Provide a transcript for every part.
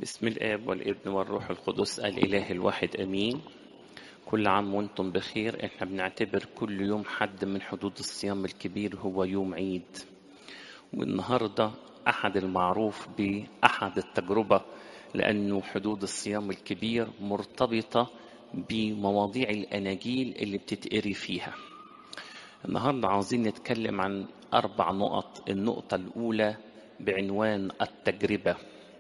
بسم الآب والابن والروح القدس الإله الواحد أمين كل عام وانتم بخير احنا بنعتبر كل يوم حد من حدود الصيام الكبير هو يوم عيد والنهاردة أحد المعروف بأحد التجربة لأنه حدود الصيام الكبير مرتبطة بمواضيع الأناجيل اللي بتتقري فيها النهاردة عاوزين نتكلم عن أربع نقط النقطة الأولى بعنوان التجربة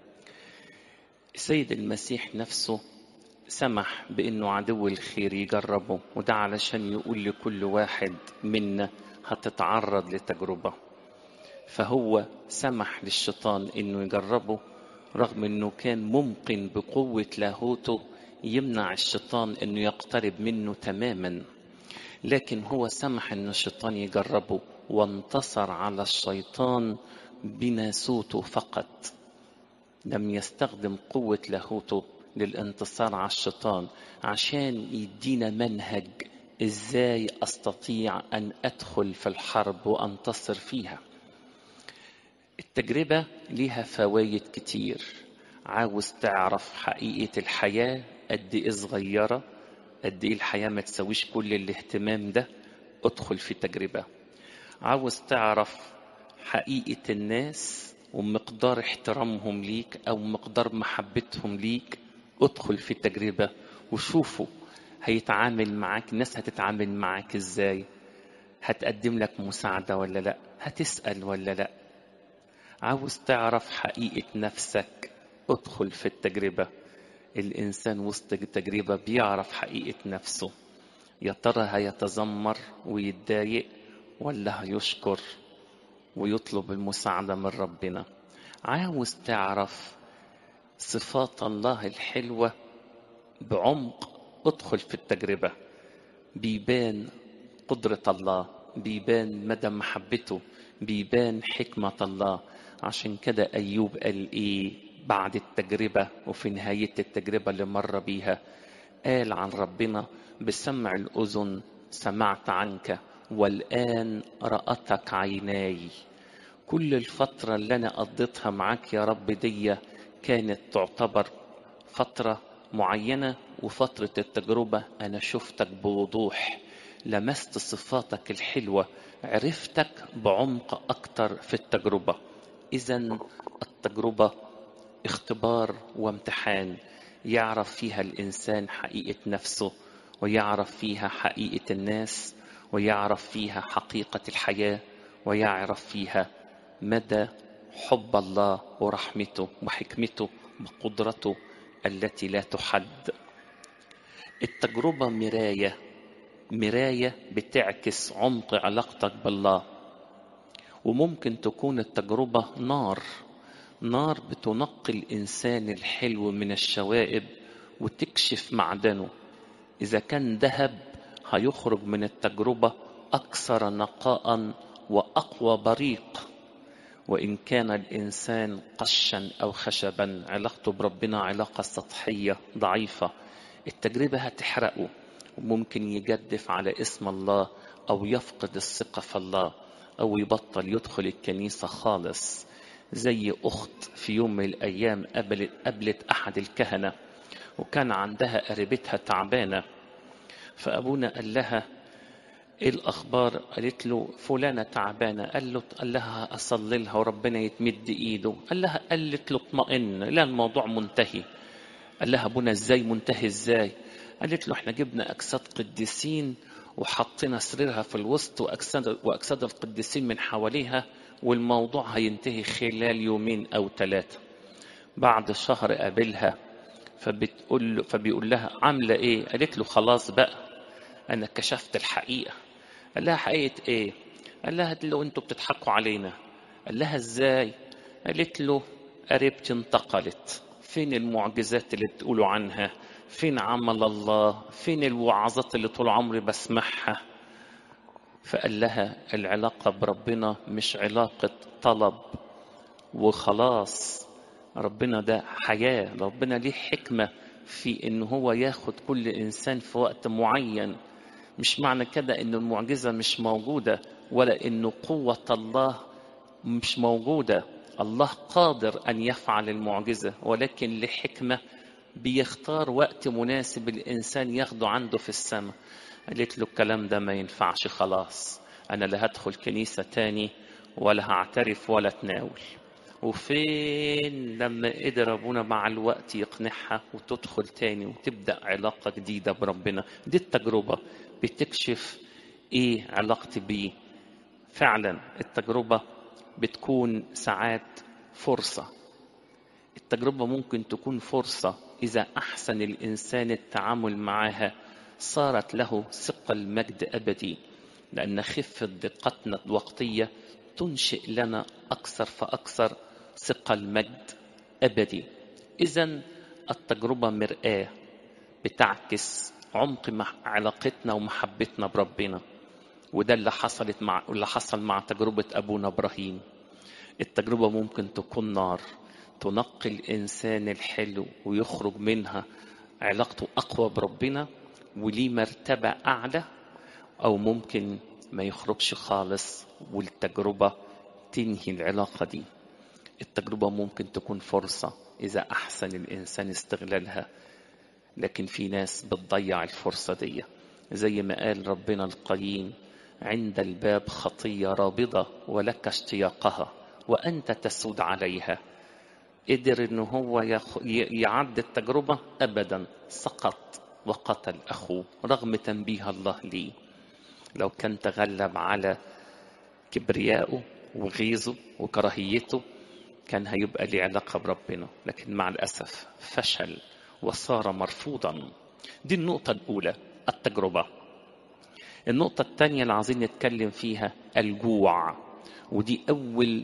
السيد المسيح نفسه سمح بأنه عدو الخير يجربه وده علشان يقول لكل واحد منا هتتعرض لتجربة فهو سمح للشيطان انه يجربه رغم انه كان ممكن بقوة لاهوته يمنع الشيطان انه يقترب منه تماما لكن هو سمح ان الشيطان يجربه وانتصر على الشيطان بناسوته فقط لم يستخدم قوة لاهوته للانتصار على الشيطان عشان يدينا منهج ازاي استطيع ان ادخل في الحرب وانتصر فيها التجربة ليها فوائد كتير عاوز تعرف حقيقة الحياة قد ايه صغيرة قد ايه الحياة ما تسويش كل الاهتمام ده ادخل في تجربة عاوز تعرف حقيقة الناس ومقدار احترامهم ليك او مقدار محبتهم ليك ادخل في تجربة وشوفوا هيتعامل معاك الناس هتتعامل معاك ازاي هتقدم لك مساعدة ولا لا هتسأل ولا لا عاوز تعرف حقيقة نفسك ادخل في التجربة الإنسان وسط التجربة بيعرف حقيقة نفسه يا ترى هيتذمر ويتضايق ولا هيشكر ويطلب المساعدة من ربنا عاوز تعرف صفات الله الحلوة بعمق ادخل في التجربة بيبان قدرة الله بيبان مدى محبته بيبان حكمة الله عشان كده أيوب قال إيه بعد التجربة وفي نهاية التجربة اللي مر بيها قال عن ربنا بسمع الأذن سمعت عنك والآن رأتك عيناي كل الفترة اللي أنا قضيتها معاك يا رب دي كانت تعتبر فترة معينة وفترة التجربة أنا شفتك بوضوح لمست صفاتك الحلوة عرفتك بعمق أكتر في التجربة إذا التجربة اختبار وامتحان يعرف فيها الإنسان حقيقة نفسه ويعرف فيها حقيقة الناس ويعرف فيها حقيقة الحياة ويعرف فيها مدى حب الله ورحمته وحكمته وقدرته التي لا تحد التجربة مراية مراية بتعكس عمق علاقتك بالله وممكن تكون التجربة نار نار بتنقي الإنسان الحلو من الشوائب وتكشف معدنه إذا كان ذهب هيخرج من التجربة أكثر نقاء وأقوى بريق وإن كان الإنسان قشا أو خشبا علاقته بربنا علاقة سطحية ضعيفة التجربة هتحرقه وممكن يجدف على اسم الله أو يفقد الثقة في الله أو يبطل يدخل الكنيسة خالص زي أخت في يوم من الأيام قابلت, قابلت أحد الكهنة وكان عندها قريبتها تعبانة فأبونا قال لها ايه الاخبار قالت له فلانه تعبانه قال له قال لها اصلي لها وربنا يتمد ايده قال لها قالت له اطمئن لا الموضوع منتهي قال لها ابونا ازاي منتهي ازاي قالت له احنا جبنا اجساد قديسين وحطينا سريرها في الوسط واجساد واجساد القديسين من حواليها والموضوع هينتهي خلال يومين او ثلاثه بعد شهر قابلها فبتقول فبيقول لها عامله ايه قالت له خلاص بقى انا كشفت الحقيقه قال لها حقيقه ايه قال لها له انتوا بتضحكوا علينا قال لها ازاي قالت له قريبتي انتقلت فين المعجزات اللي بتقولوا عنها فين عمل الله فين الوعظات اللي طول عمري بسمعها فقال لها العلاقه بربنا مش علاقه طلب وخلاص ربنا ده حياه ربنا ليه حكمه في ان هو ياخد كل انسان في وقت معين مش معنى كده ان المعجزه مش موجوده ولا ان قوه الله مش موجوده الله قادر أن يفعل المعجزة ولكن لحكمة بيختار وقت مناسب الإنسان ياخده عنده في السماء قالت له الكلام ده ما ينفعش خلاص أنا لا هدخل كنيسة تاني ولا هعترف ولا اتناول وفين لما قدر ابونا مع الوقت يقنعها وتدخل تاني وتبدا علاقه جديده بربنا دي التجربه بتكشف ايه علاقتي بيه فعلا التجربه بتكون ساعات فرصه التجربه ممكن تكون فرصه اذا احسن الانسان التعامل معها صارت له ثقل مجد ابدي لان خفه دقتنا الوقتيه تنشئ لنا اكثر فاكثر ثقل مجد ابدي اذا التجربه مراه بتعكس عمق علاقتنا ومحبتنا بربنا وده اللي حصلت مع اللي حصل مع تجربه ابونا ابراهيم التجربه ممكن تكون نار تنقي الانسان الحلو ويخرج منها علاقته اقوى بربنا وليه مرتبه اعلى او ممكن ما يخرجش خالص والتجربه تنهي العلاقه دي التجربه ممكن تكون فرصه اذا احسن الانسان استغلالها لكن في ناس بتضيع الفرصه دي زي ما قال ربنا القيم عند الباب خطيه رابضه ولك اشتياقها وانت تسود عليها قدر ان هو يعد التجربه ابدا سقط وقتل اخوه رغم تنبيه الله ليه لو كان تغلب على كبريائه وغيظه وكراهيته كان هيبقى ليه علاقة بربنا لكن مع الأسف فشل وصار مرفوضا دي النقطة الأولى التجربة النقطة الثانية اللي عايزين نتكلم فيها الجوع ودي أول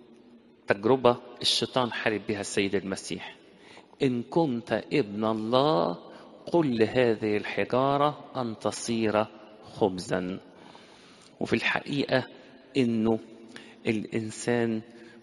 تجربة الشيطان حارب بها السيد المسيح إن كنت ابن الله قل لهذه الحجارة أن تصير خبزا وفي الحقيقة إنه الإنسان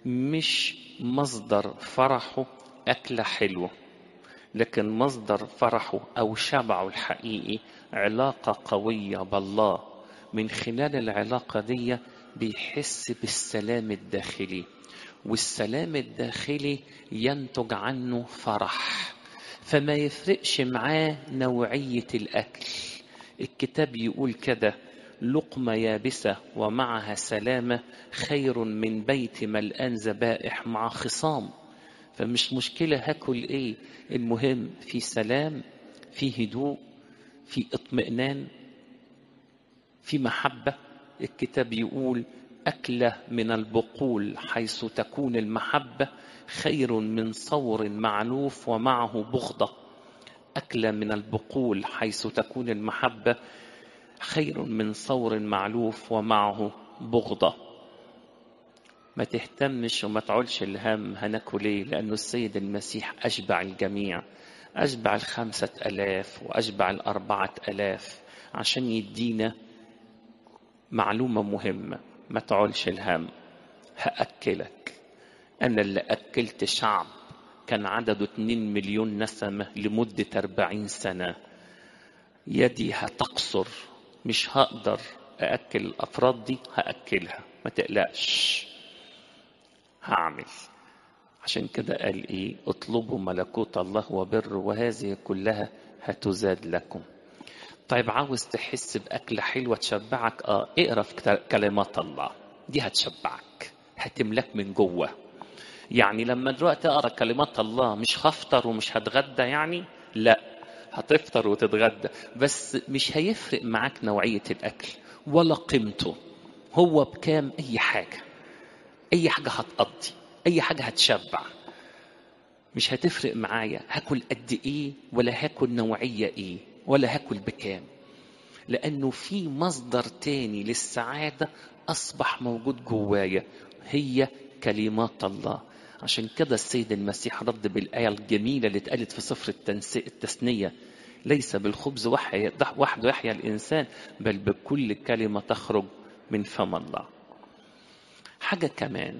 مش مصدر فرحه أكلة حلوة لكن مصدر فرحه أو شبعه الحقيقي علاقة قوية بالله من خلال العلاقة دي بيحس بالسلام الداخلي والسلام الداخلي ينتج عنه فرح فما يفرقش معاه نوعية الأكل الكتاب يقول كده لقمة يابسة ومعها سلامة خير من بيت ملآن ذبائح مع خصام فمش مشكلة هاكل ايه المهم في سلام في هدوء في اطمئنان في محبة الكتاب يقول أكلة من البقول حيث تكون المحبة خير من صور معلوف ومعه بغضة أكلة من البقول حيث تكون المحبة خير من صور معلوف ومعه بغضة ما تهتمش وما تعولش الهم هناكل ايه لأنه السيد المسيح أشبع الجميع أشبع الخمسة ألاف وأشبع الأربعة ألاف عشان يدينا معلومة مهمة ما تعولش الهم هأكلك أنا اللي أكلت شعب كان عدده 2 مليون نسمة لمدة 40 سنة يدي هتقصر مش هقدر أأكل الأفراد دي هأكلها ما تقلقش هعمل عشان كده قال إيه اطلبوا ملكوت الله وبر وهذه كلها هتزاد لكم طيب عاوز تحس بأكلة حلوة تشبعك اه اقرا في كلمات الله دي هتشبعك هتملك من جوه يعني لما دلوقتي اقرا كلمات الله مش هفطر ومش هتغدى يعني لا هتفطر وتتغدى بس مش هيفرق معاك نوعية الأكل ولا قيمته هو بكام أي حاجة أي حاجة هتقضي أي حاجة هتشبع مش هتفرق معايا هاكل قد إيه ولا هاكل نوعية إيه ولا هاكل بكام لأنه في مصدر تاني للسعادة أصبح موجود جوايا هي كلمات الله عشان كده السيد المسيح رد بالآية الجميلة اللي اتقالت في سفر التثنية ليس بالخبز وحده يحيا الإنسان بل بكل كلمة تخرج من فم الله حاجة كمان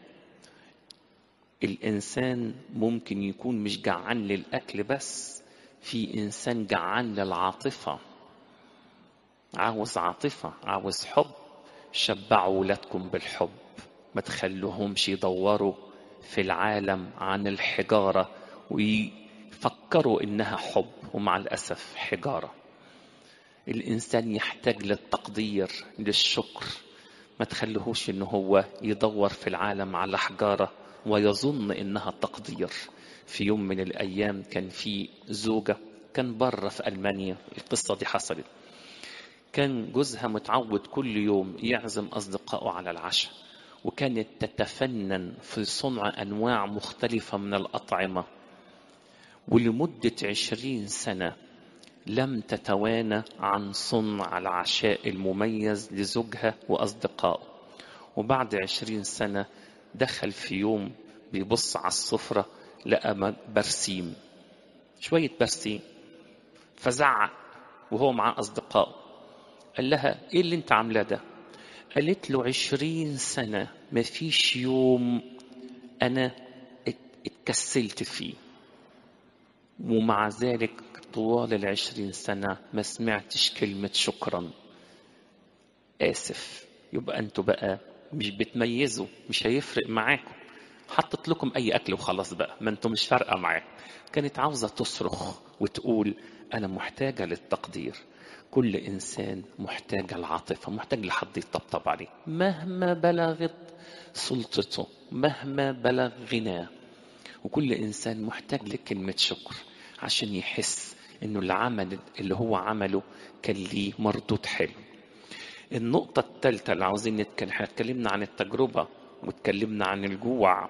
الإنسان ممكن يكون مش جعان للأكل بس في إنسان جعان للعاطفة عاوز عاطفة عاوز حب شبعوا ولادكم بالحب ما تخلوهمش يدوروا في العالم عن الحجارة ويفكروا إنها حب ومع الأسف حجارة الإنسان يحتاج للتقدير للشكر ما تخليهوش إن هو يدور في العالم على حجارة ويظن إنها تقدير في يوم من الأيام كان في زوجة كان بره في ألمانيا القصة دي حصلت كان جوزها متعود كل يوم يعزم أصدقائه على العشاء وكانت تتفنن في صنع أنواع مختلفة من الأطعمة ولمدة عشرين سنة لم تتوانى عن صنع العشاء المميز لزوجها وأصدقائه وبعد عشرين سنة دخل في يوم بيبص على السفرة لقى برسيم شوية برسيم فزعق وهو مع أصدقائه قال لها إيه اللي أنت عاملاه ده قالت له عشرين سنة ما فيش يوم أنا اتكسلت فيه ومع ذلك طوال العشرين سنة ما سمعتش كلمة شكرا آسف يبقى أنتوا بقى مش بتميزوا مش هيفرق معاكم حطت لكم أي أكل وخلاص بقى ما أنتوا مش فارقة معاك كانت عاوزة تصرخ وتقول أنا محتاجة للتقدير كل إنسان محتاج العاطفة محتاج لحد يطبطب عليه مهما بلغت سلطته مهما بلغ غناه وكل إنسان محتاج لكلمة شكر عشان يحس إنه العمل اللي هو عمله كان ليه مردود حلو النقطة الثالثة اللي عاوزين نتكلم احنا اتكلمنا عن التجربة واتكلمنا عن الجوع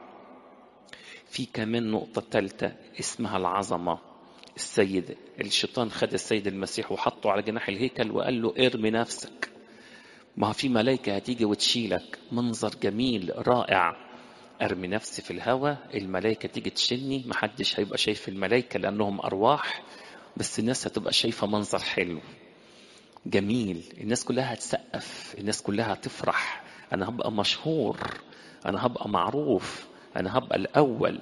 في كمان نقطة ثالثة اسمها العظمة السيد الشيطان خد السيد المسيح وحطه على جناح الهيكل وقال له ارمي نفسك ما في ملائكة هتيجي وتشيلك منظر جميل رائع ارمي نفسي في الهواء الملائكة تيجي تشيلني محدش هيبقى شايف الملائكة لأنهم أرواح بس الناس هتبقى شايفة منظر حلو جميل الناس كلها هتسقف الناس كلها هتفرح أنا هبقى مشهور أنا هبقى معروف أنا هبقى الأول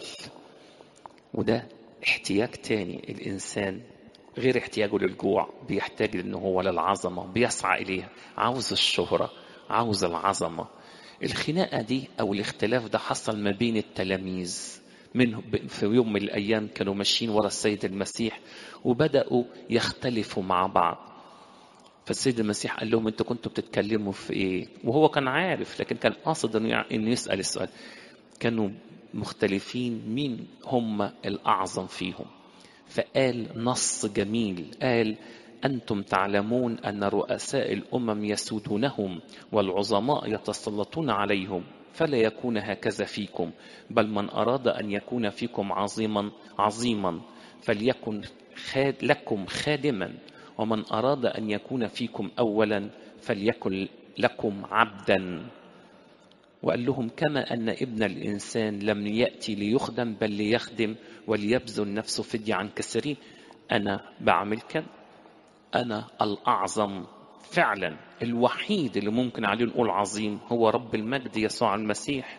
وده احتياج تاني الإنسان غير احتياجه للجوع بيحتاج إن هو للعظمة بيسعى إليها عاوز الشهرة عاوز العظمة الخناقة دي أو الاختلاف ده حصل ما بين التلاميذ من في يوم من الأيام كانوا ماشيين ورا السيد المسيح وبدأوا يختلفوا مع بعض فالسيد المسيح قال لهم انتوا كنتوا بتتكلموا في ايه وهو كان عارف لكن كان قاصد انه يسأل السؤال كانوا مختلفين مين هم الأعظم فيهم فقال نص جميل قال أنتم تعلمون أن رؤساء الأمم يسودونهم والعظماء يتسلطون عليهم فلا يكون هكذا فيكم بل من أراد أن يكون فيكم عظيما عظيما فليكن خاد لكم خادما ومن أراد أن يكون فيكم أولا فليكن لكم عبدا وقال لهم كما أن ابن الإنسان لم يأتي ليخدم بل ليخدم وليبذل نفسه فدية عن كثيرين أنا بعمل كده أنا الأعظم فعلا الوحيد اللي ممكن عليه نقول عظيم هو رب المجد يسوع المسيح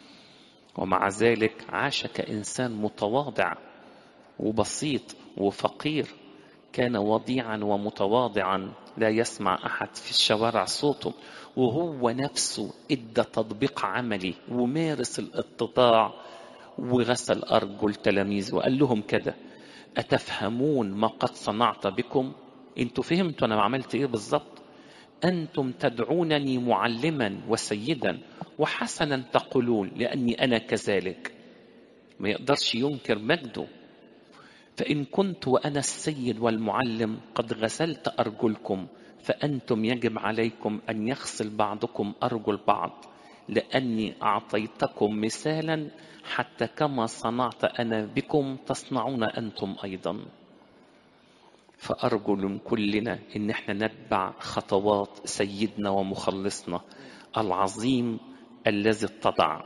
ومع ذلك عاش كإنسان متواضع وبسيط وفقير كان وضيعا ومتواضعا لا يسمع أحد في الشوارع صوته وهو نفسه ادى تطبيق عملي ومارس الاتضاع وغسل أرجل تلاميذه وقال لهم كده أتفهمون ما قد صنعت بكم انتوا فهمتوا أنا عملت إيه بالظبط أنتم تدعونني معلما وسيدا وحسنا تقولون لأني أنا كذلك ما يقدرش ينكر مجده فإن كنت وأنا السيد والمعلم قد غسلت أرجلكم فأنتم يجب عليكم أن يغسل بعضكم أرجل بعض لأني أعطيتكم مثالا حتى كما صنعت أنا بكم تصنعون أنتم أيضا فأرجو من كلنا إن احنا نتبع خطوات سيدنا ومخلصنا العظيم الذي اتضع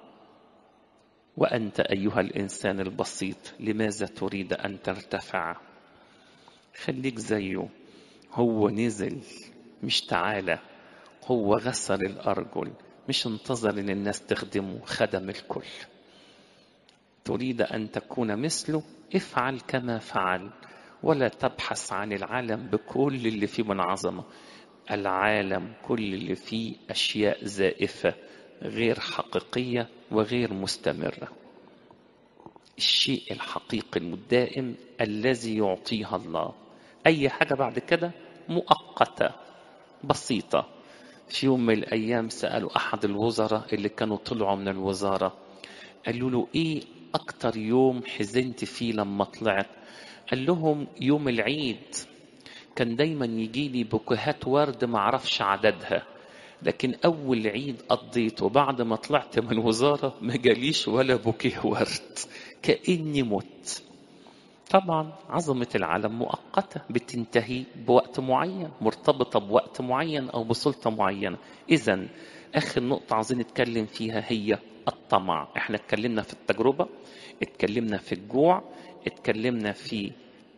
وأنت أيها الإنسان البسيط لماذا تريد أن ترتفع خليك زيه هو نزل مش تعالى هو غسل الأرجل مش انتظر ان الناس تخدمه خدم الكل تريد ان تكون مثله افعل كما فعل ولا تبحث عن العالم بكل اللي فيه من عظمه العالم كل اللي فيه اشياء زائفه غير حقيقية وغير مستمرة الشيء الحقيقي الدائم الذي يعطيها الله أي حاجة بعد كده مؤقتة بسيطة في يوم من الأيام سألوا أحد الوزراء اللي كانوا طلعوا من الوزارة قالوا له إيه أكتر يوم حزنت فيه لما طلعت قال لهم يوم العيد كان دايما يجي لي بوكيهات ورد ما اعرفش عددها لكن اول عيد قضيته بعد ما طلعت من الوزاره ما جاليش ولا بوكيه ورد كاني مت طبعا عظمة العالم مؤقتة بتنتهي بوقت معين مرتبطة بوقت معين أو بسلطة معينة إذا آخر نقطة عايزين نتكلم فيها هي الطمع احنا اتكلمنا في التجربة اتكلمنا في الجوع اتكلمنا في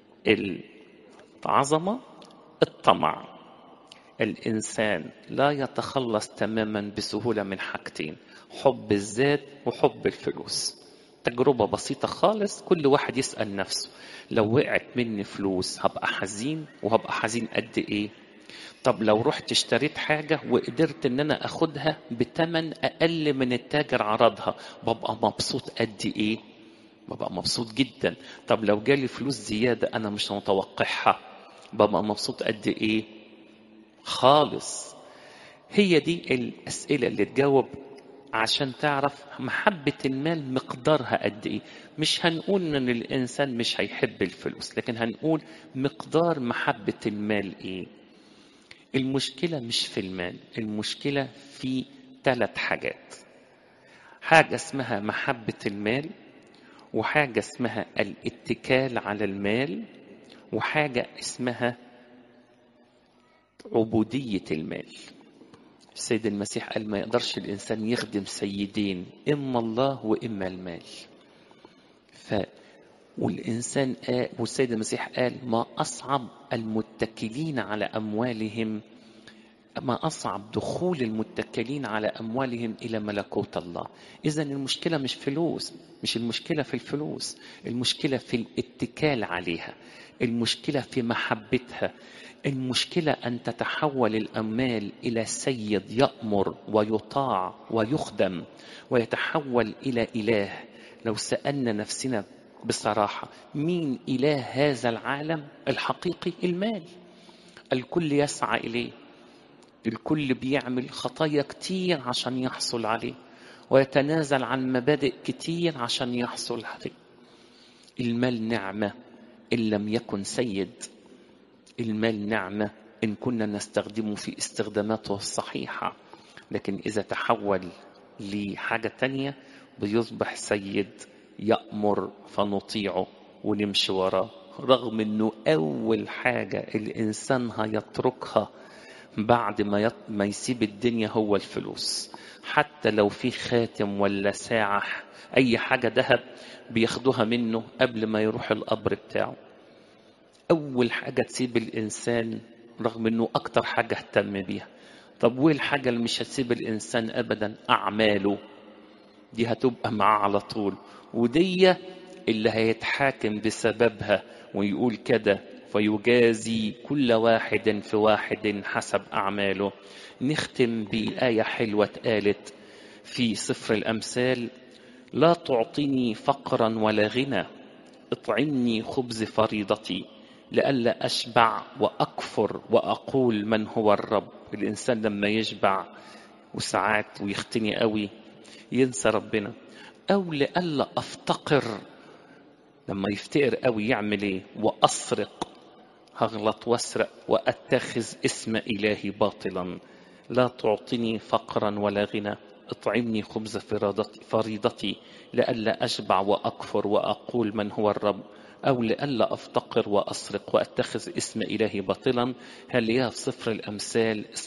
العظمة الطمع الإنسان لا يتخلص تماما بسهولة من حاجتين حب الذات وحب الفلوس تجربة بسيطة خالص كل واحد يسأل نفسه لو وقعت مني فلوس هبقى حزين وهبقى حزين قد إيه طب لو رحت اشتريت حاجة وقدرت ان انا اخدها بتمن اقل من التاجر عرضها ببقى مبسوط قد ايه ببقى مبسوط جدا طب لو جالي فلوس زيادة انا مش متوقعها ببقى مبسوط قد ايه خالص هي دي الاسئلة اللي تجاوب عشان تعرف محبة المال مقدارها قد ايه مش هنقول ان الانسان مش هيحب الفلوس لكن هنقول مقدار محبة المال ايه المشكلة مش في المال المشكلة في ثلاث حاجات حاجة اسمها محبة المال وحاجة اسمها الاتكال على المال وحاجة اسمها عبودية المال السيد المسيح قال ما يقدرش الإنسان يخدم سيدين إما الله وإما المال ف والإنسان قال والسيد المسيح قال ما أصعب المتكلين على أموالهم ما أصعب دخول المتكلين على أموالهم إلى ملكوت الله إذا المشكلة مش فلوس مش المشكلة في الفلوس المشكلة في الاتكال عليها المشكلة في محبتها المشكلة أن تتحول الأموال إلى سيد يأمر ويطاع ويخدم ويتحول إلى إله لو سألنا نفسنا بصراحة مين إله هذا العالم الحقيقي المال الكل يسعى إليه الكل بيعمل خطايا كتير عشان يحصل عليه ويتنازل عن مبادئ كتير عشان يحصل عليه المال نعمة إن لم يكن سيد المال نعمة إن كنا نستخدمه في استخداماته الصحيحة لكن إذا تحول لحاجة تانية بيصبح سيد يأمر فنطيعه ونمشي وراه رغم انه اول حاجة الانسان هيتركها بعد ما يط... ما يسيب الدنيا هو الفلوس حتى لو في خاتم ولا ساعة اي حاجة ذهب بياخدوها منه قبل ما يروح القبر بتاعه اول حاجة تسيب الانسان رغم انه اكتر حاجة اهتم بيها طب وايه الحاجة اللي مش هتسيب الانسان ابدا اعماله دي هتبقى معاه على طول ودي اللي هيتحاكم بسببها ويقول كده فيجازي كل واحد في واحد حسب أعماله نختم بآية حلوة اتقالت في سفر الأمثال لا تعطيني فقرا ولا غنى اطعمني خبز فريضتي لئلا أشبع وأكفر وأقول من هو الرب الإنسان لما يشبع وساعات ويختني قوي ينسى ربنا أو لئلا أفتقر لما يفتقر قوي يعمل إيه وأسرق هغلط واسرق وأتخذ اسم إلهي باطلا لا تعطني فقرا ولا غنى اطعمني خبز فريضتي لئلا أشبع وأكفر وأقول من هو الرب أو لئلا أفتقر وأسرق وأتخذ اسم إلهي باطلا هل في سفر الأمثال